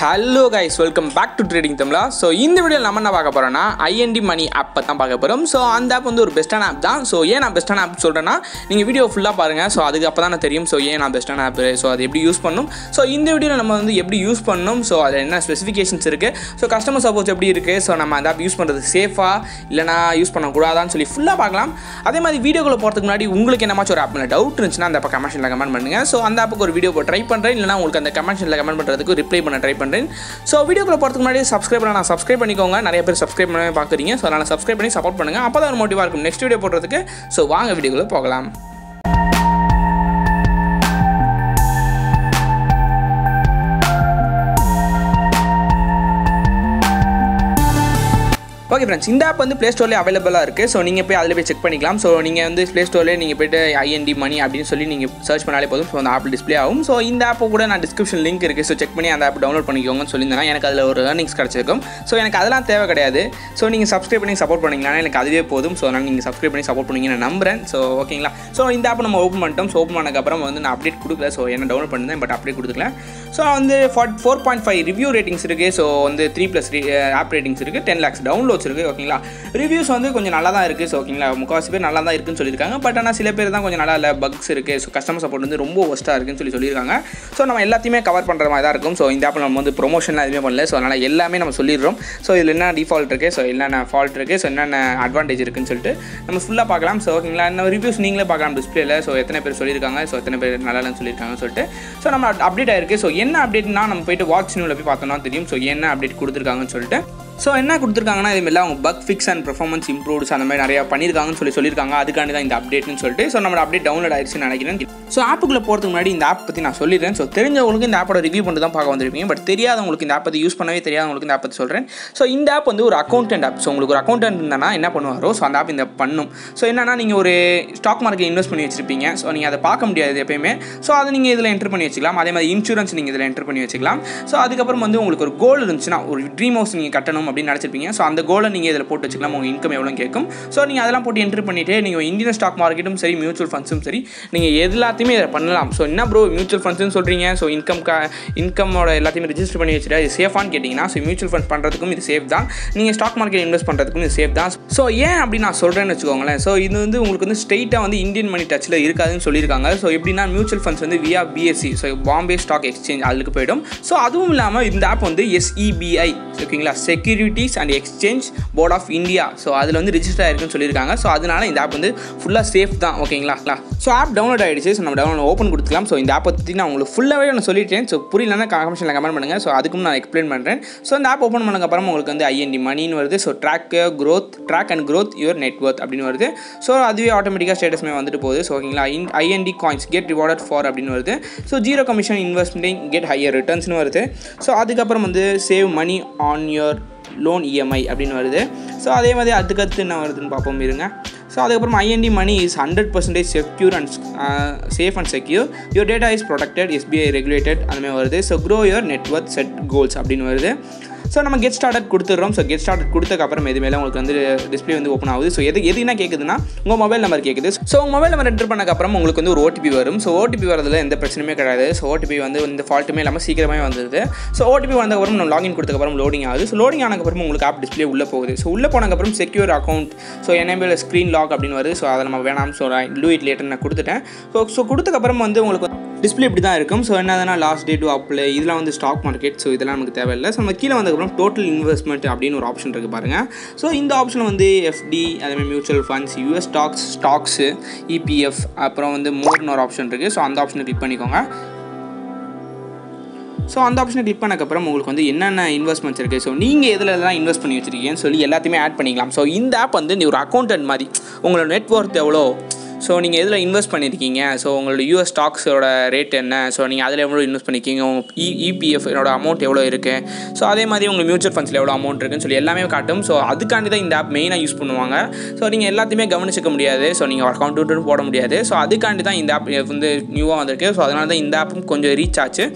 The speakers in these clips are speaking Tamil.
hello guys welcome back to trading Tamizha so இந்த வீடியோவில் நம்ம என்ன பார்க்க போகிறோம்னா ஐஎன்டி மணி ஆப்பை தான் பார்க்க போகிறோம் ஸோ அந்த ஆப் வந்து ஒரு பெஸ்ட்டான ஆப் தான் ஸோ ஏன் நான் பெஸ்ட்டான ஆப் சொல்கிறேன்னா நீங்கள் வீடியோ ஃபுல்லாக பாருங்கள் ஸோ அதுக்கு அப்போ தான் தெரியும் ஸோ ஏன் நான் பெஸ்ட்டான ஆப் ஸோ அது எப்படி யூஸ் பண்ணணும் ஸோ இந்த வீடியோவில் நம்ம வந்து எப்படி யூஸ் பண்ணணும் ஸோ அதில் என்ன ஸ்பெசிஃபிகேஷன்ஸ் இருக்குது ஸோ கஸ்டமர் சப்போர்ட் எப்படி இருக்குது ஸோ நம்ம அந்த ஆப் யூஸ் பண்ணுறது சேஃபாக இல்லைனா யூஸ் பண்ணக்கூடாதான்னு சொல்லி ஃபுல்லாக பார்க்கலாம் அதே மாதிரி வீடியோக்குள்ளே போகிறதுக்கு முன்னாடி உங்களுக்கு என்னமாச்சும் ஒரு ஆப் மேலே டவுட் இருந்துச்சுன்னா அந்த அப்போ கமெண்ட்ஸில் கமெண்ட் பண்ணுங்கள் ஸோ அந்த ஆப்புக்கு ஒரு வீடியோ ட்ரை பண்ணுறேன் இல்லைனா உங்களுக்கு அந்த கமெண்ட்ஸில் கமெண்ட் பண்ணுறதுக்கு ரிப்ளை பண்ண ட்ரை பண்ணுறேன் ஸோ வீடியோக்குள்ள போகிறதுக்கு முன்னாடி சப்ஸ்கிரைப் பண்ண நான் சப்ஸ்கிரைப் பண்ணிக்கோங்க நிறைய பேர் சப்ஸ்கிரைப் பண்ணவே பார்க்குறீங்க ஸோ அதனால் சப்ஸ்கிரைப் பண்ணி சப்போர்ட் பண்ணுங்கள் அப்போ தான் மோட்டிவாக இருக்கும் நெக்ஸ்ட் வீடியோ போடுறதுக்கு ஸோ வாங்க வீடியோக்குள்ளே போகலாம் ஓகே ஃப்ரெண்ட்ஸ் இந்த ஆப் வந்து ப்ளே ஸ்டோர்லேயே அவைலபிளாக இருக்குது ஸோ நீங்கள் போய் அதில் போய் செக் பண்ணிக்கலாம் ஸோ நீங்கள் வந்து ப்ளே ஸ்டோர்லேயே நீங்கள் போய்ட்டு ஐஎன்டி மணி அப்படின்னு சொல்லி நீங்கள் சர்ச் பண்ணாலே போதும் ஸோ அந்த ஆப் டிஸ்ப்ளே ஆகும் ஸோ இந்த ஆப்பை கூட நான் டிஸ்கிரிப்ஷன் லிங்க் இருக்குது ஸோ செக் பண்ணி அந்த ஆப் டவுன்லோட் பண்ணிக்கோங்கன்னு சொல்லியிருந்தேன் எனக்கு அதில் ஒரு ஏர்னிங்ஸ் கிடச்சிருக்கும் ஸோ எனக்கு அதெல்லாம் தேவை கிடையாது ஸோ நீங்கள் சப்ஸ்கிரைப் பண்ணி சப்போர்ட் பண்ணிங்களா எனக்கு அதுவே போதும் ஸோ அதனால் நீங்கள் சப்ஸ்கிரைப் பண்ணி சப்போர்ட் பண்ணீங்க நான் நம்புறேன் ஸோ ஓகேங்களா ஸோ இந்த ஆப் நம்ம ஓப்பன் பண்ணிட்டோம் ஸோ ஓப்பன் பண்ணக்கப்புறம் வந்து நான் அப்டேட் கொடுக்கல ஸோ என்ன டவுன்லோட் பண்ணிருந்தேன் பட் அப்டேட் கொடுக்கல ஸோ வந்து ஃபார்ட் four point five review ratings இருக்குது ஸோ வந்து த்ரீ ப்ளஸ் ஆப் ரேட்டிங்ஸ் இருக்குது டென் லேக்ஸ் டவுன்லோட்ஸ் இருக்குது ஓகேங்களா ரிவ்யூஸ் வந்து கொஞ்சம் நல்லா தான் இருக்குது ஸோ ஓகேங்களா முக்கால்வாசி பேர் நல்லா தான் இருக்குன்னு சொல்லியிருக்காங்க பட் ஆனால் சில பேர் தான் கொஞ்சம் நல்லா இல்லை பக்ஸ் இருக்குது ஸோ கஸ்டமர் சப்போர்ட் வந்து ரொம்ப ஒஸ்ட்டாக இருக்குன்னு சொல்லி சொல்லியிருக்காங்க ஸோ நம்ம எல்லாத்தையுமே கவர் பண்ணுற மாதிரி தான் இருக்கும் ஸோ இந்த ஆப்பில் நம்ம வந்து ப்ரொமோஷன்லாம் எதுவுமே பண்ணல ஸோ அதனால் எல்லாமே நம்ம சொல்லிடுறோம் ஸோ இதில் என்ன டிஃபால்ட் இருக்குது ஸோ என்னென்ன ஃபால்ட் இருக்குது ஸோ என்னென்ன அட்வான்டேஜ் இருக்குன்னு சொல்லிட்டு நம்ம ஃபுல்லாக பார்க்கலாம் ஸோ ஓகேங்களா இந்த ரிவ்யூஸ் நீங்களே பார்க்கலாம் டிஸ்பிளேல ஸோ எத்தனை பேர் சொல்லியிருக்காங்க ஸோ எத்தனை பேர் நல்லா இல்லைன்னு சொல்லியிருக்காங்கன்னு சொல்லிட்டு ஸோ நம்ம அப்டேட் ஆயிருக்கு ஸோ என்ன அப்டேட்னா நம்ம போயிட்டு வாட்ச் நியூவில் போய் பார்த்தோம்னா தெரியும் ஸோ என்ன அப்டேட் கொடுத்துருக்காங்கன்னு சொல்லிட்டு ஸோ என்ன கொடுத்துருக்காங்கன்னா இதுமாதிரி அவங்க bug fix and performance improves அந்த மாதிரி நிறையா பண்ணியிருக்காங்கன்னு சொல்லி சொல்லியிருக்காங்க அதுக்காண்டி தான் இந்த அப்டேட்னு சொல்லிட்டு ஸோ நம்ம அப்டேட் டவுன்லோட் ஆயிடுச்சுன்னு நினைக்கிறேன் ஸோ ஆப்புக்குள்ளே போகிறதுக்கு முன்னாடி இந்த ஆப் பற்றி நான் சொல்லிடுறேன் ஸோ தெரிஞ்சவங்களுக்கு இந்த ஆப்போட ரிவ்யூ பண்ணி தான் பார்க்க வந்திருப்பீங்க பட் தெரியாதவங்களுக்கு இந்த ஆப் பற்றி யூஸ் பண்ணவே தெரியாதவங்களுக்கு இந்த ஆப் பற்றி சொல்கிறேன் ஸோ இந்த ஆப் வந்து ஒரு அக்கௌண்டன்ட் ஆப் ஸோ உங்களுக்கு ஒரு அக்கௌண்டன்ட் இருந்தானா என்ன பண்ணுவாரோ ஸோ அந்த ஆப் இந்த பண்ணும் ஸோ என்னன்னா நீங்கள் ஒரு ஸ்டாக் மார்க்கெட் இன்வெஸ்ட் பண்ணி வச்சிருப்பீங்க ஸோ நீங்கள் அதை பார்க்க முடியாது எப்பயுமே ஸோ அதை நீங்கள் இதில் என்டர் பண்ணி வச்சுக்கலாம் அதே மாதிரி இன்சூரன்ஸ் நீங்கள் இதில் என்டர் பண்ணி வச்சுக்கலாம் ஸோ அதுக்கப்புறம் வந்து உங்களுக்கு ஒரு கோல் இருந்துச்சுன்னா ஒரு ட்ரீம் ஹவுஸ் நீங்கள் கட்டணும் அப்படின்னு நினச்சிருப்பீங்க ஸோ அந்த கோலை நீங்கள் இதில் போட்டு வச்சுக்கலாம் உங்கள் இன்கம் எவ்வளோ கேட்கும் ஸோ நீங்கள் அதெல்லாம் போட்டு என்ட்ரு பண்ணிவிட்டு நீங்கள் இந்தியன் ஸ்டாக் மார்க்கெட்டும் சரி மியூச்சுவல் ஃபண்ட்ஸும் சரி நீங்கள் எல்லாத்தையுமே இதில் பண்ணலாம் ஸோ என்ன ப்ரோ மியூச்சுவல் ஃபண்ட்ஸ்னு சொல்கிறீங்க ஸோ இன்கம் கா இன்கமோட எல்லாத்தையுமே ரிஜிஸ்டர் பண்ணி வச்சுட்டு இது சேஃபான்னு கேட்டிங்கன்னா ஸோ மியூச்சுவல் ஃபண்ட்ஸ் பண்ணுறதுக்கும் இது சேஃப் தான் நீங்கள் ஸ்டாக் மார்க்கெட் இன்வெஸ்ட் பண்ணுறதுக்கும் இது சேஃப் தான் ஸோ ஏன் அப்படி நான் சொல்கிறேன்னு வச்சுக்கோங்களேன் ஸோ இது வந்து உங்களுக்கு வந்து ஸ்ட்ரெயிட்டாக வந்து இந்தியன் மணி டச்சில் இருக்காதுன்னு சொல்லியிருக்காங்க ஸோ எப்படின்னா மியூச்சுவல் ஃபண்ட்ஸ் வந்து via BSE so Bombay stock exchange அதுக்கு போயிடும் ஸோ அதுவும் இல்லாமல் இந்த ஆப் வந்து எஸ்இபிஐ ஓகேங்களா securities and exchange board of India so அதில் வந்து ரிஜிஸ்டர் ஆயிருக்குன்னு சொல்லியிருக்காங்க ஸோ அதனால இந்த ஆப் வந்து ஃபுல்லாக சேஃப் தான் ஓகேங்களா ஸோ ஆப் டவுன்லோட் ஆகிடுச்சு ஸோ நம்ம டவுன்லோட் ஓப்பன் கொடுத்துக்கலாம் ஸோ இந்த ஆப் பற்றி நான் உங்களுக்கு ஃபுல்லாகவே நான் சொல்லிட்டேன் ஸோ புரியலன்னா கமெண்ட்ஸில் கமெண்ட் பண்ணுங்கள் ஸோ அதுக்கும் நான் எக்ஸ்பிளைன் பண்ணுறேன் ஸோ இந்த ஆப் ஓப்பன் பண்ணக்கப்புறம் உங்களுக்கு வந்து ஐஎன்டி மணின்னு வருது so track growth track and growth your network அப்படின்னு வருது ஸோ அதுவே ஆட்டோமேட்டிக்காக ஸ்டேட்டஸ்மே வந்துட்டு போகுது ஸோ ஓகேங்களா in IND coins get rewarded for அப்படின்னு வருது so zero commission investment get higher ரிட்டர்ன்ஸ்னு வருது ஸோ அதுக்கப்புறம் வந்து save money on your loan EMI அப்படின்னு வருது ஸோ அதே மாதிரி அதுக்கடுத்து என்ன வருதுன்னு பார்ப்போம் இருங்க ஸோ அதுக்கப்புறம் IND money is hundred percentage secure and safe and secure your data is protected SBI regulated அதுமாதிரி வருது so grow your network set goals அப்படின்னு வருது ஸோ நம்ம கெட் ஸ்டார்டட் கொடுத்துட்றோம் ஸோ கெட் ஸ்டார்டட் கொடுத்தக்கப்புறம் எதுவுமே உங்களுக்கு வந்து டிஸ்பிளே வந்து ஓப்பன் ஆகுது ஸோ எது எது என்ன கேட்குதுன்னா உங்கள் மொபைல் நம்பர் கேட்குது ஸோ உங்கள் மொபைல் நம்பர் என்டர் பண்ணக்கப்புறம் உங்களுக்கு வந்து ஒரு ஓடிபி வரும் ஸோ ஓடிபி வரதுல எந்த பிரச்சனையுமே கிடையாது ஸோ ஓடிபி வந்து இந்த ஃபால்ட்டுமே இல்லாமல் சீக்கிரமே வந்துடுது ஸோ ஓடிபி வந்தக்கப்புறம் நம்ம லாகின் கொடுத்தக்கப்புறம் லோடிங் ஆகுது ஸோ லோடிங் ஆனக்கப்புறம் உங்களுக்கு ஆப் டிஸ்பிளே உள்ளே போகுது ஸோ உள்ளே போனக்கப்புறம் secure account so enable screen lock அப்படின்னு வருது ஸோ அதை நம்ம வேணாம் ஸோ டூ இட் லேட்டர் நான் கொடுத்துட்டேன் ஸோ ஸோ கொடுத்தக்கப்புறம் வந்து உங்களுக்கு டிஸ்பிளே இப்படி தான் இருக்கும் ஸோ என்னதுன்னா லாஸ்ட் டே டு அப்ளை இதெல்லாம் வந்து ஸ்டாக் மார்க்கெட் ஸோ இதெல்லாம் நமக்கு தேவையில்லை ஸோ நம்ம கீழே வந்ததுக்கப்புறம் டோட்டல் இன்வெஸ்ட்மெண்ட் அப்படின்னு ஒரு ஆப்ஷன் இருக்குது பாருங்கள் ஸோ இந்த ஆப்ஷன் வந்து எஃப்டி அதேமாதிரி mutual funds US stocks stocks EPF அப்புறம் வந்து மோர்னு ஒரு ஆப்ஷன் இருக்குது ஸோ அந்த ஆப்ஷனை கிளிக் பண்ணிக்கோங்க ஸோ அந்த ஆப்ஷனை கிளிக் பண்ணக்கப்புறம் உங்களுக்கு வந்து என்னென்ன இன்வெஸ்ட்மெண்ட்ஸ் இருக்குது ஸோ நீங்கள் எதில் எல்லாம் இன்வெஸ்ட் பண்ணி வச்சுருக்கீங்கன்னு சொல்லி எல்லாத்தையுமே ஆட் பண்ணிக்கலாம் ஸோ இந்த ஆப் வந்து நீ ஒரு அக்கௌண்டன்ட் மாதிரி உங்களோட நெட்ஒர்க் எவ்வளோ ஸோ நீங்கள் எதில் இன்வெஸ்ட் பண்ணியிருக்கீங்க ஸோ உங்களோட யூஎஸ் ஸ்டாக்ஸோட ரேட் என்ன ஸோ நீங்கள் அதில் எவ்வளோ இன்வெஸ்ட் பண்ணியிருக்கீங்க உங்கள் இ இபிஎஃப் என்னோட அமௌண்ட் எவ்வளோ இருக்குது ஸோ அதே மாதிரி உங்கள் மியூச்சுவல் ஃபண்ட்ஸில் எவ்வளோ அமௌண்ட் இருக்குன்னு சொல்லி எல்லாமே காட்டும் ஸோ அதுக்காண்டி தான் இந்த ஆப் மெயினாக யூஸ் பண்ணுவாங்க ஸோ நீங்கள் எல்லாத்தையுமே கவனிச்சிக்க முடியாது ஸோ நீங்கள் அக்கௌண்ட் போட முடியாது ஸோ அதுக்காண்டி தான் இந்த ஆப் வந்து நியூவாக வந்திருக்கு ஸோ அதனால தான் இந்த ஆப்பும் கொஞ்சம் ரீச் ஆச்சு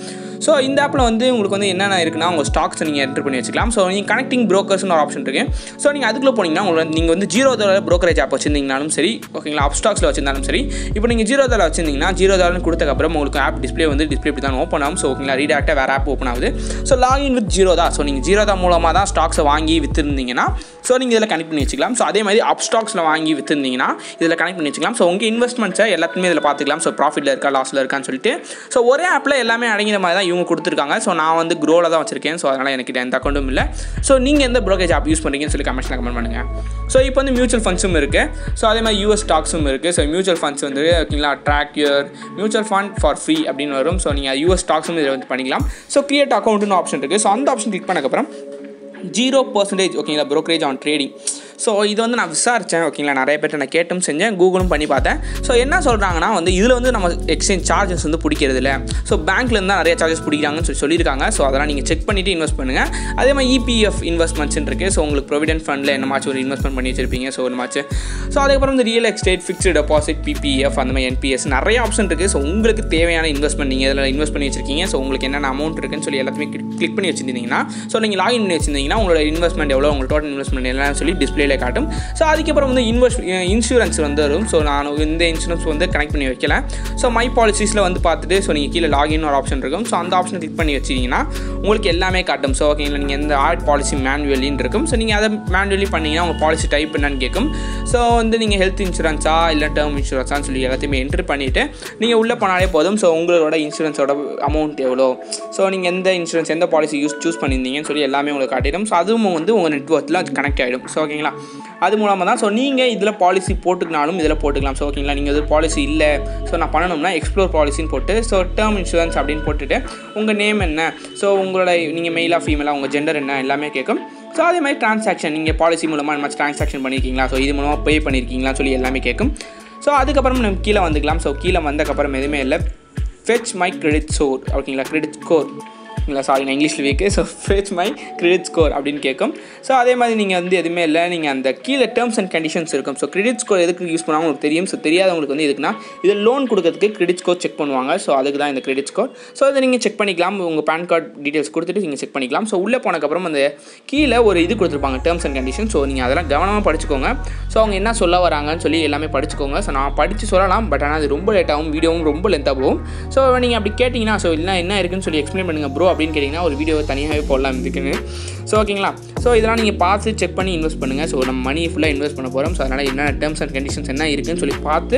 ஸோ இந்த ஆப்பில் வந்து உங்களுக்கு வந்து என்னென்ன இருக்குன்னா உங்கள் ஸ்டாக்ஸ் நீங்கள் என்ட்ரு பண்ணி வச்சுக்கலாம் ஸோ நீங்கள் கனெக்டிங் ப்ரோக்கர்ஸ்னு ஒரு ஆப்ஷன் இருக்குது ஸோ நீங்கள் அதுக்குள்ளே போனீங்கன்னா உங்களுக்கு நீங்கள் வந்து ஜீரோ தர ப்ரோக்கரேஜ் ஆப் வச்சிருந்தீங்கனாலும் சரி ஓகேங்களா அப் ஸ்டாக்ஸில் வச்சிருந்தாலும் சரி இப்போ நீங்கள் ஜீரோ தர வச்சிருந்தீங்கன்னா ஜீரோ தரன்னு கொடுத்தக்கப்புறம் உங்களுக்கு ஆப் டிஸ்ப்ளே வந்து டிஸ்ப்ளே இப்படி தான் ஓப்பன் ஆகும் ஸோ ஓகேங்களா ரீடாக்டாக வேறு ஆப் ஓப்பன் ஆகுது ஸோ லாகின் வித் ஜீரோ தான் ஸோ நீங்கள் ஜீரோ தான் மூலமாக தான் ஸ்டாக்ஸை வாங்கி விற்றுருந்தீங்கன்னா ஸோ நீங்கள் இதில் கனெக்ட் பண்ணி வச்சுக்கலாம் ஸோ அதே மாதிரி அப் ஸ்டாக்ஸில் வாங்கி விற்றுருந்தீங்கன்னா இதில் கனெக்ட் பண்ணி வச்சுக்கலாம் ஸோ உங்கள் இன்வெஸ்ட்மெண்ட்ஸை எல்லாத்தையுமே இதில் பார்த்துக்கலாம் ஸோ ப்ராஃபிட்டில் இருக்கா லாஸில் இருக்கான்னு சொல்லிட்டு ஸோ ஒரே ஆப்பில் எல்லாமே அடங்கிற மாதிரி தான் இவங்க கொடுத்துருக்காங்க ஸோ நான் வந்து க்ரோவில் தான் வச்சிருக்கேன் ஸோ அதனால் எனக்கு எந்த அக்கௌண்ட்டும் இல்லை ஸோ நீங்கள் எந்த ப்ரோக்கேஜ் ஆப் யூஸ் பண்ணுறீங்கன்னு சொல்லி கமெண்ட்ஸில் கமெண்ட் பண்ணுங்கள் ஸோ இப்போ வந்து மியூச்சுவல் ஃபண்ட்ஸும் இருக்குது ஸோ அதே மாதிரி யூஎஸ் ஸ்டாக்ஸும் இருக்குது ஸோ மியூச்சுவல் ஃபண்ட்ஸ் வந்து ஓகேங்களா track your mutual fund for free அப்படின்னு வரும் ஸோ நீங்கள் யூஎஸ் ஸ்டாக்ஸும் இதில் வந்து பண்ணிக்கலாம் ஸோ கிரியேட் அக்கௌண்ட்னு ஆப்ஷன் இருக்குது ஸோ அந்த ஆப்ஷன் கிளிக் பண்ணக்கப்புறம் ஜீரோ பர்சன்டேஜ் ஓகேங்களா ப்ரோக்கரேஜ் ஆன் ட்ரேடிங் ஸோ இது வந்து நான் விசாரித்தேன் ஓகேங்களா நிறைய பேர்ட்ட நான் கேட்டும் செஞ்சேன் கூகுளும் பண்ணி பார்த்தேன் ஸோ என்ன சொல்கிறாங்கன்னா வந்து இதில் வந்து நம்ம எக்ஸ்சேஞ்ச் சார்ஜஸ் வந்து பிடிக்கிறது இல்லை ஸோ பேங்க்லேருந்து தான் நிறைய சார்ஜஸ் பிடிக்கிறாங்கன்னு சொல்லி சொல்லியிருக்காங்க ஸோ அதெல்லாம் நீங்கள் செக் பண்ணிவிட்டு இன்வெஸ்ட் பண்ணுங்கள் அதே மாதிரி இபிஎஃப் இன்வெஸ்ட்மெண்ட்ஸ் இருக்குது ஸோ உங்களுக்கு ப்ரொவிடென்ட் ஃபண்டில் என்னமாச்சும் ஒரு இன்வெஸ்ட்மெண்ட் பண்ணி வச்சிருப்பீங்க ஸோ என்னமாச்சு ஸோ அதுக்கப்புறம் இந்த real estate fixed deposit PPF அந்த மாதிரி என்பிஎஸ் நிறைய ஆப்ஷன் இருக்குது ஸோ உங்களுக்கு தேவையான இன்வெஸ்ட்மெண்ட் நீங்கள் இதில் இன்வெஸ்ட் பண்ணி வச்சிருக்கீங்க ஸோ உங்களுக்கு என்னென்ன அமௌண்ட் இருக்குன்னு சொல்லி எல்லாத்தையுமே கிளிக் பண்ணி வச்சிருந்தீங்கன்னா ஸோ நீங்கள் லாகின் பண்ணி வச்சிருந்தீங்கன்னா உங்களோட இன்வெஸ்ட்மெண்ட் எவ்வளோ உங்களோட டோட்டல் இன்வெஸ்ட்மெண்ட் என்னன்னு சொல்லி டிஸ்பிளேல காட்டும் ஸோ அதுக்கப்புறம் வந்து இன்வெஸ்ட் இன்சூரன்ஸ் வந்து வரும் ஸோ நான் இந்த இன்சூரன்ஸ் வந்து கனெக்ட் பண்ணி வைக்கல ஸோ மை பாலிசிஸில் வந்து பார்த்துட்டு ஸோ நீங்கள் கீழே லாகின் ஒரு ஆப்ஷன் இருக்கும் ஸோ அந்த ஆப்ஷன் கிளிக் பண்ணி வச்சிங்கன்னா உங்களுக்கு எல்லாமே காட்டும் ஸோ ஓகேங்களா நீங்கள் எந்த ஆட் பாலிசி மேனுவலின்னு இருக்கும் ஸோ நீங்கள் அதை மேனுவலி பண்ணிங்கன்னா உங்கள் பாலிசி டைப் என்னன்னு கேட்கும் ஸோ வந்து நீங்கள் ஹெல்த் இன்சூரன்ஸா இல்லை டேர்ம் இன்சூரன்ஸான்னு சொல்லி எல்லாத்தையுமே என்ட்ரு பண்ணிவிட்டு நீங்கள் உள்ளே போனாலே போதும் ஸோ உங்களோட இன்சூரன்ஸோட அமௌண்ட் எவ்வளோ ஸோ நீங்கள் எந்த இன்சூரன்ஸ் எந்த பாலிசி யூஸ் சூஸ் பண்ணியிருந்தீங்கன்னு சொல்லி எல்லாமே உங்களுக்கு காட்டிடும் ஸோ அதுவும் வந்து உங்கள் நெட்ஒர்க்கில் கனெக்ட் ஆகிடும் ஸோ ஓகேங்களா அது மூலமாக தான் ஸோ நீங்கள் இதில் பாலிசி போட்டுக்கினாலும் இதில் போட்டுக்கலாம் ஸோ ஓகேங்களா நீங்கள் இது பாலிசி இல்லை ஸோ நான் பண்ணணும்னா எக்ஸ்ப்ளோர் பாலிசின்னு போட்டு ஸோ டேர்ம் இன்சூரன்ஸ் அப்படின்னு போட்டுட்டு உங்கள் நேம் என்ன ஸோ உங்களோட நீங்கள் மெயிலாக ஃபீமேலாக உங்கள் ஜெண்டர் என்ன எல்லாமே கேட்கும் ஸோ அதே மாதிரி ட்ரான்சாக்ஷன் நீங்கள் பாலிசி மூலமாக இந்த மாதிரி ட்ரான்சாக்ஷன் பண்ணியிருக்கீங்களா ஸோ இது மூலமாக பே பண்ணியிருக்கீங்களா சொல்லி எல்லாமே கேட்கும் ஸோ அதுக்கப்புறம் நம்ம கீழே வந்துக்கலாம் ஸோ கீழே வந்தக்கப்புறம் எதுவுமே இல்லை ஃபெச் மை கிரெடிட் ஸ்கோர் ஓகேங்களா கிரெடிட் ஸ்கோர் இல்லை சாரி நான் இங்கிலீஷில் weak so fetch my credit score அப்படின்னு கேட்கும் ஸோ அதே மாதிரி நீங்கள் வந்து எதுவுமே இல்லை நீங்கள் அந்த கீழே டேர்ம்ஸ் அண்ட் கண்டிஷன்ஸ் இருக்கும் ஸோ கிரெடிட் ஸ்கோர் எதுக்கு யூஸ் பண்ணுவாங்க உங்களுக்கு தெரியும் ஸோ தெரியாதவங்களுக்கு வந்து எதுக்குன்னா இது லோன் கொடுக்கறதுக்கு கிரெடிட் ஸ்கோர் செக் பண்ணுவாங்க ஸோ அதுக்கு தான் இந்த கிரெடிட் ஸ்கோர் ஸோ அதை நீங்கள் செக் பண்ணிக்கலாம் உங்கள் பேன் கார்டு டீட்டெயில்ஸ் கொடுத்துட்டு நீங்கள் செக் பண்ணிக்கலாம் ஸோ உள்ளே போனக்கப்புறம் அந்த கீழே ஒரு இது கொடுத்துருப்பாங்க டேர்ம்ஸ் அண்ட் கண்டிஷன் ஸோ நீங்கள் அதெல்லாம் கவனமாக படிச்சுக்கோங்க ஸோ அவங்க என்ன சொல்ல வராங்கன்னு சொல்லி எல்லாமே படிச்சுக்கோங்க ஸோ நான் படித்து சொல்லலாம் பட் ஆனால் அது ரொம்ப லேட்டாகும் வீடியோவும் ரொம்ப லென்த்தாக போகும் ஸோ நீங்கள் அப்படி கேட்டிங்கன்னா ஸோ இல்லை என்ன இருக்குன்னு சொல்லி எக்ஸ்பிளைன் பண்ணுங்கள் ப்ரோ அப்படின்னு கேட்டிங்கன்னா ஒரு வீடியோ தனியாகவே போடலாம் இதுக்குன்னு ஸோ ஓகேங்களா ஸோ இதெல்லாம் நீங்கள் பார்த்து செக் பண்ணி இன்வெஸ்ட் பண்ணுங்கள் ஸோ நம்ம மணி ஃபுல்லாக இன்வெஸ்ட் பண்ண போகிறோம் ஸோ அதனால் என்ன டேர்ம்ஸ் அண்ட் கண்டிஷன்ஸ் என்ன இருக்குன்னு சொல்லி பார்த்து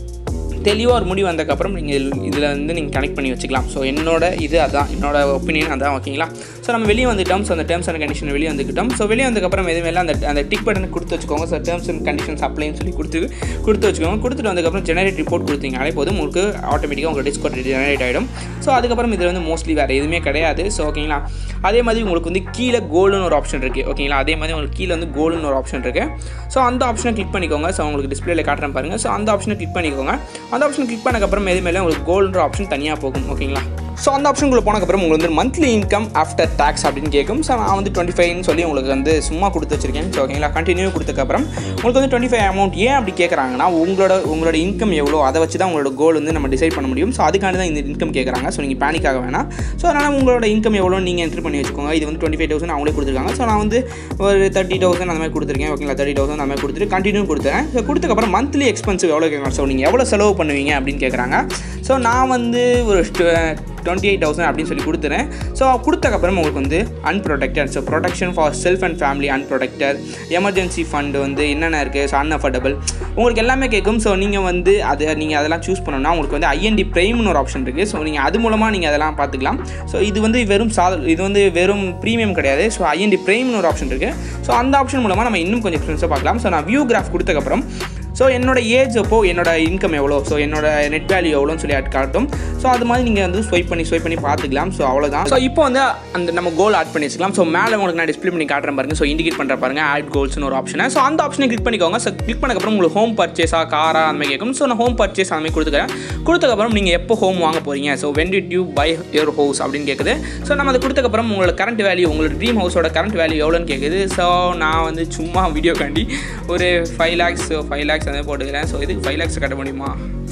தெளிவாக ஒரு முடிவு வந்ததுக்கப்புறம் நீங்கள் இதில் வந்து நீங்கள் கனெக்ட் பண்ணி வச்சுக்கலாம் ஸோ என்னோட இது அதான் என்னோட ஒப்பீனியன் அதான் ஓகேங்களா ஸோ நம்ம வெளியே வந்துட்டோம் ஸோ அந்த டேர்ம்ஸ் அண்ட் கண்டிஷன் வெளியே வந்துக்கிட்டோம் ஸோ வெளியே வந்ததுக்கப்புறம் எதுவுமே இல்லை அந்த அந்த டிக் பட்டன் கொடுத்து வச்சுக்கோங்க ஸோ டேர்ம்ஸ் அண்ட் கண்டிஷன்ஸ் அப்ளைன்னு சொல்லி கொடுத்து கொடுத்து வச்சுக்கோங்க கொடுத்துட்டு வந்ததுக்கப்புறம் ஜெனரேட் ரிப்போர்ட் கொடுத்தீங்கனாலே போதும் உங்களுக்கு ஆட்டோமேட்டிக்காக உங்கள் டிஸ்கவுண்ட் ஜெனரேட் ஆகிடும் ஸோ அதுக்கப்புறம் இதில் வந்து மோஸ்ட்லி வேறு எதுவுமே கிடையாது ஸோ ஓகேங்களா அதே மாதிரி உங்களுக்கு வந்து கீழே கோல்டுன்னு ஒரு ஆப்ஷன் இருக்குது ஓகேங்களா அதே மாதிரி உங்களுக்கு கீழே வந்து கோல்டுன்னு ஒரு ஆப்ஷன் இருக்குது ஸோ அந்த ஆப்ஷனை கிளிக் பண்ணிக்கோங்க ஸோ உங்களுக்கு டிஸ்பிளேல காட்டுறேன் பாருங்கள் ஸோ அந்த ஆப்ஷனை கிளிக் பண்ணிக்கோங்க அந்த ஆப்ஷன் கிளிக் பண்ணக்கப்புறம் எதுவுமே இல்லை உங்களுக்கு கோல்டுன்ற ஆப்ஷன் தனியாக போகும் ஓகேங்களா ஸோ அந்த ஆப்ஷனுக்குள்ள போனக்கப்புறம் உங்களுக்கு வந்து மந்த்லி இன்கம் ஆஃப்டர் டேக்ஸ் அப்படின்னு கேட்கும் ஸோ நான் வந்து டுவெண்ட்டி ஃபைவ்னு சொல்லி உங்களுக்கு வந்து சும்மா கொடுத்து வச்சிருக்கேன் ஸோ ஓகேங்களா கண்டினியூ கொடுத்ததுக்கப்புறம் உங்களுக்கு வந்து டுவெண்ட்டி ஃபைவ் அமௌண்ட் ஏன் அப்படி கேட்குறாங்கன்னா உங்களோட உங்களோட இன்கம் எவ்வளோ அதை வச்சு தான் உங்களோட கோல் வந்து நம்ம டிசைட் பண்ண முடியும் ஸோ அதுக்காண்டி தான் இந்த இன்கம் கேட்குறாங்க ஸோ நீங்கள் பேனிக் ஆக வேணாம் ஸோ அதனால் உங்களோட இன்கம் எவ்வளோ நீங்கள் என்ட்ரி பண்ணி வச்சுக்கோங்க இது வந்து டுவெண்ட்டி ஃபைவ் தௌசண்ட் அவங்களே கொடுத்துருக்காங்க ஸோ நான் வந்து ஒரு தேர்ட்டி தௌசண்ட் அந்த மாதிரி கொடுத்துருக்கேன் ஓகேங்களா தேர்ட்டி தௌசண்ட் அந்த மாதிரி கொடுத்துட்டு கண்டினியூ கொடுத்தேன் ஸோ கொடுத்தக்கப்புறம் மந்த்லி எக்ஸ்பென்சிவ் எவ்வளோ கேட்குறாங்க ஸோ நீங்கள் எவ்வளோ செலவு பண்ணுவீங்க அப்படின்னு கேட்குறாங்க ஸோ நான் வந்து ஒரு டுவெண்ட்டி எயிட் தௌசண்ட் அப்படின்னு சொல்லி கொடுத்துறேன் ஸோ கொடுத்தக்கப்புறம் உங்களுக்கு வந்து unprotected so protection for self and family unprotected emergency fund வந்து என்னென்ன இருக்குது ஸோ அன்அஃபர்டபுள் உங்களுக்கு எல்லாமே கேட்கும் ஸோ நீங்கள் வந்து அதை நீங்கள் அதெல்லாம் சூஸ் பண்ணணும்னா உங்களுக்கு வந்து ஐஎன்டி ப்ரைம்னு ஒரு ஆப்ஷன் இருக்குது ஸோ நீங்கள் அது மூலமாக நீங்கள் அதெல்லாம் பார்த்துக்கலாம் ஸோ இது வந்து வெறும் சா இது வந்து வெறும் ப்ரீமியம் கிடையாது ஸோ ஐஎன்டி ப்ரைம்னு ஒரு ஆப்ஷன் இருக்குது ஸோ அந்த ஆப்ஷன் மூலமாக நம்ம இன்னும் கொஞ்சம் எக்ஸ்பென்ஸாக பார்க்கலாம் ஸோ நான் வியூ கிராஃப் கொடுத்தக்கப்புறம் ஸோ என்னோட ஏஜ் அப்போ என்னோட இன்கம் எவ்வளோ ஸோ என்னோட நெட் வேல்யூ எவ்வளோன்னு சொல்லி அது காட்டும் ஸோ அது மாதிரி நீங்கள் வந்து ஸ்வைப் பண்ணி ஸ்வைப் பண்ணி பார்த்துக்கலாம் ஸோ அவ்வளோதான் ஸோ இப்போ வந்து அந்த நம்ம கோல் ஆட் பண்ணி வச்சுக்கலாம் ஸோ மேலே உங்களுக்கு நான் டிஸ்பிளே பண்ணி காட்டுறேன் பாருங்க ஸோ இண்டிகேட் பண்ணுற பாருங்க ஆட் கோல்ஸ்னு ஒரு ஆப்ஷன் ஸோ அந்த ஆப்ஷனை கிளிக் பண்ணிக்கோங்க ஸோ கிளிக் பண்ணக்கப்புறம் உங்களுக்கு ஹோம் பர்ச்சேஸா காரா அந்த மாதிரி கேட்கும் ஸோ நான் ஹோம் பர்ச்சேஸ் அந்த மாதிரி கொடுத்துக்கிறேன் கொடுத்தக்கப்புறம் நீங்கள் எப்போ ஹோம் வாங்க போகிறீங்க so when did you buy your house அப்படின்னு கேட்குது ஸோ நம்ம அதை கொடுத்தக்கப்புறம் உங்களோட கரண்ட் வேல்யூ உங்களோட ட்ரீம் ஹவுஸோட கரண்ட் வேல்யூ எவ்வளோன்னு கேட்குது ஸோ நான் வந்து சும்மா வீடியோ காண்டி ஒரு ஃபைவ் லேக்ஸ் ஃபைவ் லேக்ஸ் அந்த மாதிரி போட்டுக்கிறேன் ஸோ இதுக்கு ஃபைவ் லேக்ஸ் கட்ட முடியுமா சரி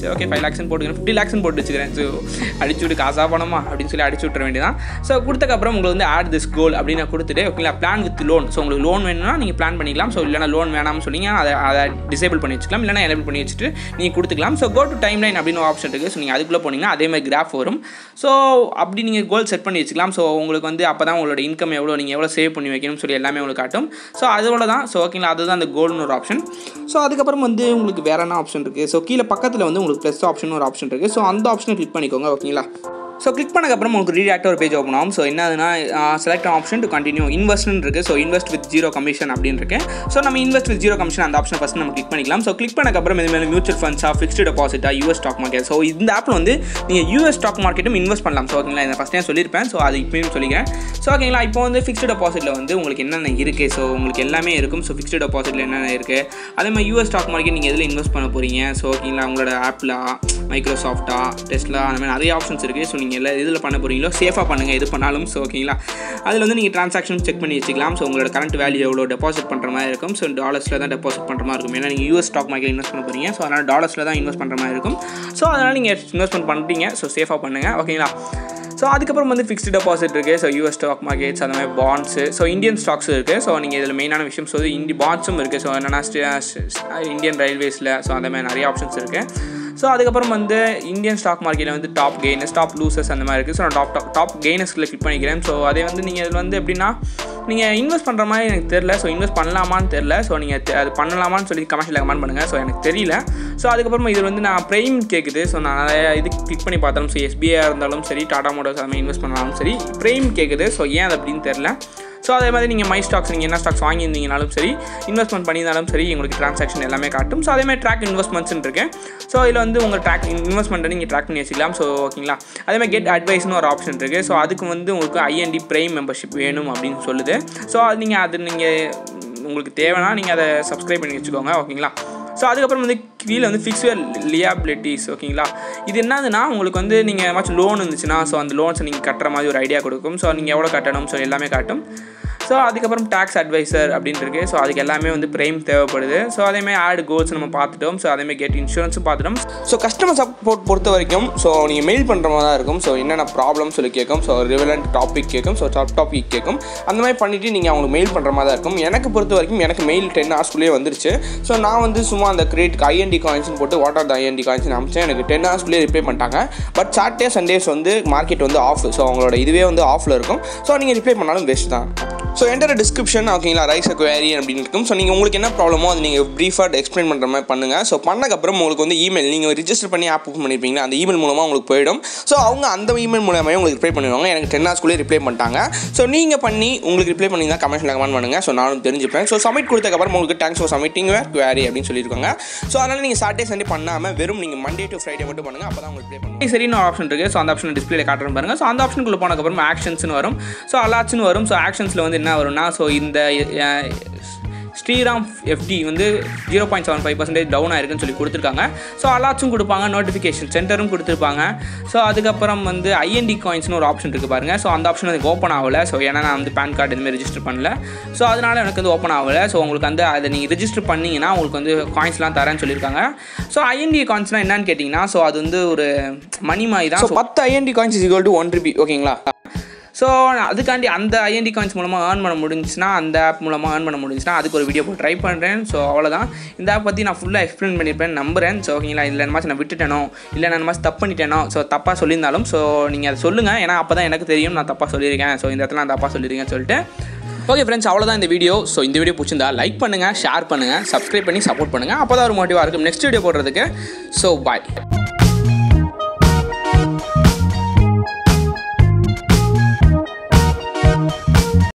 சரி ஓகே ஃபைவ் லேக்ஸ்னு போட்டுக்கிறேன் ஃபிஃப்டி லேக்ஸ்னு போட்டு வச்சுக்கிறேன் ஸோ அடிச்சு விட்டு காசா பணமா அப்படின்னு சொல்லி அடிச்சு விட்டுற வேண்டியதான் ஸோ கொடுத்தக்கப்புறம் உங்களுக்கு வந்து ஆட் திஸ் கோல் அப்படின்னு நான் கொடுத்துட்டு ஓகேங்களா பிளான் வித் லோன் ஸோ உங்களுக்கு லோன் வேணும்னா நீங்கள் பிளான் பண்ணிக்கலாம் ஸோ இல்லைனா லோன் வேணாம்னு சொன்னீங்க அதை அதை டிசேபிள் பண்ணி வச்சுக்கலாம் இல்லைனா எனேபிள் பண்ணி வச்சுட்டு நீங்கள் கொடுத்துக்கலாம் so go to timeline அப்படின்னு ஒரு ஆப்ஷன் இருக்குது ஸோ நீங்கள் அதுக்குள்ளே போனீங்கன்னா அதே மாதிரி கிராஃப் வரும் ஸோ அப்படி நீங்கள் கோல் செட் பண்ணி வச்சுக்கலாம் ஸோ உங்களுக்கு வந்து அப்போ தான் உங்களோட இன்கம் எவ்வளோ நீங்கள் எவ்வளோ சேவ் பண்ணி வைக்கணும்னு சொல்லி எல்லாமே உங்களுக்கு காட்டும் ஸோ அதோட தான் ஸோ ஓகேங்களா அதுதான் அந்த கோல்னு ஒரு ஆப்ஷன் ஸோ அதுக்கப்புறம் வந்து உங்களுக்கு வேற என்ன ஆப்ஷன் இருக்குது ஸோ கீழே பக்கத்தில் வந்து உங்களுக்கு ப்ளஸ் ஆப்ஷன் ஒரு ஆப்ஷன் இருக்குது ஸோ அந்த ஆப்ஷனை கிளிக் பண்ணிக்கோங்க ஓகேங்களா ஸோ கிளிக் பண்ணக்கப்புறம் உங்களுக்கு ரீடாக்ட் ஒரு பேஜ் ஓப்பன் ஆகும் ஸோ என்னதுன்னா செலக்ட் ஆப்ஷன் டு கண்டினியூ இன்வெஸ்ட்னு இருக்குது so invest with zero commission அப்படின்னு இருக்கு ஸோ நம்ம இன்வெஸ்ட் வித் ஜீரோ கமிஷன் அந்த ஆப்ஷன் ஃபஸ்ட் நம்ம கிளிக் பண்ணிக்கலாம் ஸோ கிளிக் பண்ணக்கப்புறம் இது மேலே மியூச்சுவல் ஃபண்ட்ஸாக ஃபிக்ஸ்டு டெபாசிட்டா யூஎஸ் ஸ்டாக் மார்க்கெட் ஸோ இந்த ஆப்பில் வந்து நீங்கள் யூஎஸ் ஸ்டாக் மார்க்கெட்டும் இன்வெஸ்ட் பண்ணலாம் ஸோ ஓகேங்களா இதை ஃபஸ்ட் டைம் சொல்லியிருப்பேன் ஸோ அது இப்பயும் சொல்லிக்கிறேன் ஸோ ஓகேங்களா இப்போ வந்து ஃபிக்ஸ்டு டெபாசிட்டில் வந்து உங்களுக்கு என்னென்ன இருக்குது ஸோ உங்களுக்கு எல்லாமே இருக்கும் ஸோ ஃபிக்ஸ்டு டெபாசிட்டில் என்னென்ன இருக்குது அதே மாதிரி யூஎஸ் ஸ்டாக் மார்க்கெட் நீங்கள் எதில் இன்வெஸ்ட் பண்ண போகிறீங்க ஸோ ஓகேங்களா உங்களோட ஆப்பில் மைக்ரோசாஃப்ட்டா டெஸ்ட்லா அந்த மாதிரி நிறைய ஆப்ஷன்ஸ் இருக்குது ஸோ நீங்கள் எல்லாம் இதில் பண்ண போகிறீங்களோ சேஃபாக பண்ணுங்கள் எது பண்ணாலும் ஸோ ஓகேங்களா அதில் வந்து நீங்கள் ட்ரான்சாக்ஷன் செக் பண்ணி வச்சுக்கலாம் ஸோ உங்களோட கரண்ட் வேல்யூ எவ்வளோ டெபாசிட் பண்ணுற மாதிரி இருக்கும் ஸோ டாலர்ஸில் தான் டெபாசிட் பண்ணுற மாதிரி இருக்கும் ஏன்னா நீங்கள் யூஎஸ் ஸ்டாக் மார்க்கெட் இன்வெஸ்ட் பண்ண போகிறீங்க ஸோ அதனால் டாலர்ஸில் தான் இன்வெஸ்ட் பண்ணுற மாதிரி இருக்கும் ஸோ அதனால் நீங்கள் இன்வெஸ்ட்மெண்ட் பண்ணுறீங்க ஸோ சேஃபாக பண்ணுங்கள் ஓகேங்களா ஸோ அதுக்கப்புறம் வந்து ஃபிக்ஸ்டு டெபாசிட் இருக்குது ஸோ யூஎஸ் ஸ்டாக் மார்க்கெட்ஸ் அந்த மாதிரி பாண்ட்ஸு ஸோ இந்தியன் ஸ்டாக்ஸ் இருக்குது ஸோ நீங்கள் இதில் மெயினான விஷயம் ஸோ இந்தி பாண்ட்ஸும் இருக்குது ஸோ என்னென்னா இந்தியன் ரயில்வேஸில் ஸோ அந்த மாதிரி நிறைய ஆப்ஷன்ஸ் இருக்குது ஸோ அதுக்கப்புறம் வந்து இந்தியன் ஸ்டாக் மார்க்கெட்டில் வந்து டாப் கெய்னஸ் டாப் லூசர்ஸ் அந்த மாதிரி இருக்குது ஸோ நான் டாப் டாப் டாப் கெய்னஸ்கில் கிளிக் பண்ணிக்கிறேன் ஸோ அதே வந்து நீங்கள் இதில் வந்து எப்படின்னா நீங்கள் இன்வெஸ்ட் பண்ணுற மாதிரி எனக்கு தெரில ஸோ இன்வெஸ்ட் பண்ணலாமான்னு தெரில ஸோ நீங்கள் தெ- அது பண்ணலாமான்னு சொல்லி கமெண்ட்டில் கமெண்ட் பண்ணுங்கள் ஸோ எனக்கு தெரியல ஸோ அதுக்கப்புறமா இது வந்து நான் ப்ரைம் கேட்குது ஸோ நான் நிறைய இது கிளிக் பண்ணி பார்த்தாலும் ஸோ எஸ்பிஐ இருந்தாலும் சரி டாடா மோட்டர்ஸ் அது மாதிரி இன்வெஸ்ட் பண்ணாலும் சரி ப்ரைம் கேட்குது ஸோ ஏன் அது அப்படின்னு தெரில ஸோ அதே மாதிரி நீங்கள் மை ஸ்டாக்ஸ் நீங்கள் என்ன ஸ்டாக்ஸ் வாங்கியிருந்தீங்கனாலும் சரி இன்வெஸ்ட்மெண்ட் பண்ணியிருந்தாலும் சரி உங்களுக்கு ட்ரான்சாக்ஷன் எல்லாமே காட்டும் ஸோ அதே மாதிரி ட்ராக் இன்வெஸ்ட்மெண்ட்ஸ்னு இருக்கேன் ஸோ இதில் வந்து உங்கள் ட்ராக் இன்வெஸ்ட்மெண்ட்டை நீங்கள் ட்ராக் பண்ணி வச்சுக்கலாம் ஸோ ஓகேங்களா அதே மாதிரி கெட் அட்வைஸ்னு ஒரு ஆப்ஷன் இருக்குது ஸோ அதுக்கு வந்து உங்களுக்கு ஐஎன்டி ப்ரைம் மெம்பர்ஷிப் வேணும் அப்படின்னு சொல்லுது ஸோ அது நீங்கள் அது நீங்கள் உங்களுக்கு தேவைன்னா நீங்கள் அதை சப்ஸ்கிரைப் பண்ணி வச்சுக்கோங்க ஓகேங்களா ஸோ அதுக்கப்புறம் வந்து கீழே வந்து ஃபிக்ஸ்வேர் லியாபிலிட்டிஸ் ஓகேங்களா இது என்னதுன்னா உங்களுக்கு வந்து நீங்கள் ஏதாச்சும் லோன் இருந்துச்சுன்னா ஸோ அந்த லோன்ஸை நீங்கள் கட்டுற மாதிரி ஒரு ஐடியா கொடுக்கும் ஸோ நீங்கள் எவ்வளோ கட்டணும் ஸோ எல்லாமே காட்டும் ஸோ அதுக்கப்புறம் டேக்ஸ் அட்வைசர் அப்படின்னு இருக்கு ஸோ அதுக்கு எல்லாமே வந்து ப்ரைம் தேவைப்படுது ஸோ அதேமாதிரி ஆட் கோல்ஸ் நம்ம பார்த்துட்டோம் ஸோ அதேமாதிரி கெட் இன்சூரன்ஸும் பார்த்துட்டோம் ஸோ கஸ்டமர் சப்போர்ட் பொறுத்த வரைக்கும் ஸோ நீங்கள் மெயில் பண்ணுற மாதிரி தான் இருக்கும் ஸோ என்னென்ன ப்ராப்ளம் சொல்லி கேட்கும் ஸோ ரிவலண்ட் டாபிக் கேட்கும் ஸோ டாப் டாபிக் கேட்கும் அந்த மாதிரி பண்ணிவிட்டு நீங்கள் அவங்களுக்கு மெயில் பண்ணுற மாதிரி தான் இருக்கும் எனக்கு பொறுத்த வரைக்கும் எனக்கு மெயில் டென் ஹவர்ஸ்க்குள்ளேயே வந்துருச்சு ஸோ நான் வந்து சும்மா அந்த கிரேட் ஐஎன்டி காயின்ஸ்னு போட்டு what are the IND coins அமிச்சேன் எனக்கு டென் ஹவர்ஸ்க்குள்ளேயே ரிப்ளை பண்ணிட்டாங்க பட் சாட்டர்டே சண்டேஸ் வந்து மார்க்கெட் வந்து ஆஃப் ஸோ அவங்களோட இதுவே வந்து ஆஃபில் இருக்கும் ஸோ நீங்கள் ரிப்ளை பண்ணாலும் பெஸ்ட் தான் ஸோ என்டர் டிஸ்கிரிப்ஷன் ஓகேங்களா ரைஸ் குவேரி அப்படின்னு இருக்கும் ஸோ நீங்கள் உங்களுக்கு என்ன ப்ராப்ளமோ அது நீங்கள் ப்ரீஃபாக எக்ஸ்பிளைன் பண்ணுற மாதிரி பண்ணுங்கள் ஸோ பண்ணக்கப்புறம் உங்களுக்கு வந்து இமெயில் நீங்கள் ரிஜிஸ்டர் பண்ணி ஆப் ஓப்பன் பண்ணியிருப்பீங்களா அந்த இமெயில் மூலமாக உங்களுக்கு போயிடும் ஸோ அவங்க அந்த இமெயில் மூலமாக உங்களுக்கு ரிப்ளை பண்ணுவாங்க எனக்கு டென் ஹவர்ஸ்க்குள்ளே ரிப்ளை பண்ணிட்டாங்க ஸோ நீங்கள் பண்ணி உங்களுக்கு ரிப்ளை பண்ணி தான் கமெண்ட்ஸில் கமெண்ட் பண்ணுங்கள் ஸோ நானும் தெரிஞ்சுப்பேன் ஸோ சப்மிட் கொடுத்தக்கப்புறம் உங்களுக்கு thanks for submitting where query அப்படின்னு சொல்லியிருக்காங்க ஸோ அதனால் நீங்கள் சாட்டர்டே சண்டே பண்ணாமல் வெறும் நீங்கள் மண்டே டு ஃப்ரைடே மட்டும் பண்ணுங்கள் அப்போ தான் உங்களுக்கு ரிப்ளை பண்ணுங்க சரின்னு ஒரு ஆப்ஷன் இருக்குது ஸோ அந்த ஆப்ஷன் டிஸ்பிளே காட்டுறேன் பாருங்க ஸோ அந்த ஆப்ஷனுக்குள்ள போனதுக்கப்புறம் ஆக்ஷன்ஸ்னு வரும் ஸோ அலாட்ஸ்னு வரும் ஸோ ஆக்ஷன்ஸில் வந்து என்ன வரும்னா ஸோ இந்த அஹ், ஸ்ரீராம் எஃப்டி வந்து zero point seven five percentage down ஆயிருக்குன்னு சொல்லி கொடுத்துருக்காங்க ஸோ அலாட்ஸும் கொடுப்பாங்க நோட்டிஃபிகேஷன் சென்டரும் கொடுத்துருப்பாங்க ஸோ அதுக்கப்புறம் வந்து ஐஎன்டி காயின்ஸ்னு ஒரு ஆப்ஷன் இருக்குது பாருங்கள் ஸோ அந்த ஆப்ஷன் எனக்கு ஓப்பன் ஆகலை ஸோ ஏன்னா நான் வந்து பேன் கார்டு இதுமாதிரி ரெஜிஸ்டர் பண்ணல ஸோ அதனால் எனக்கு வந்து ஓப்பன் ஆகலை ஸோ உங்களுக்கு வந்து அதை நீங்கள் ரெஜிஸ்டர் பண்ணீங்கன்னா உங்களுக்கு வந்து காயின்ஸ்லாம் தரேன்னு சொல்லியிருக்காங்க ஸோ ஐஎன்டி காயின்ஸ்னால் என்னன்னு கேட்டிங்கன்னா ஸோ அது வந்து ஒரு மணி மாதிரி தான் ஸோ பத்து IND coins is equal to one rupee ஓகேங்களா ஸோ அதுக்காண்டி அந்த ஐஎன்டி காயின்ஸ் மூலமாக ஏர்ன் பண்ண முடிஞ்சுச்சுன்னா அந்த ஆப் மூலமாக ஏர்ன் பண்ண முடிஞ்சுச்சுன்னா அதுக்கு ஒரு வீடியோ போட்டு ட்ரை பண்ணுறேன் ஸோ அவ்வளோதான் இந்த ஆப் பற்றி நான் ஃபுல்லாக எக்ஸ்பிளைன் பண்ணியிருப்பேன் நம்புறேன் ஸோ ஓகேங்களா இல்லை என்ன நான் விட்டுட்டேனோ இல்லை நான் என்ன தப்பு பண்ணிட்டேனோ ஸோ தப்பாக சொல்லியிருந்தாலும் ஸோ நீங்கள் அதை சொல்லுங்கள் ஏன்னா அப்போ தான் எனக்கு தெரியும் நான் தப்பாக சொல்லியிருக்கேன் ஸோ இந்த இடத்துல நான் தப்பாக சொல்லியிருக்கேன்னு சொல்லிட்டு ஓகே ஃப்ரெண்ட்ஸ் அவ்வளோதான் இந்த வீடியோ ஸோ இந்த வீடியோ பிடிச்சிருந்தா லைக் பண்ணுங்கள் ஷேர் பண்ணுங்கள் சப்ஸ்கிரைப் பண்ணி சப்போர்ட் பண்ணுங்கள் அப்போ தான் ஒரு மோட்டிவாக இருக்கும் நெக்ஸ்ட் வீடியோ போடுறதுக்கு ஸோ பாய்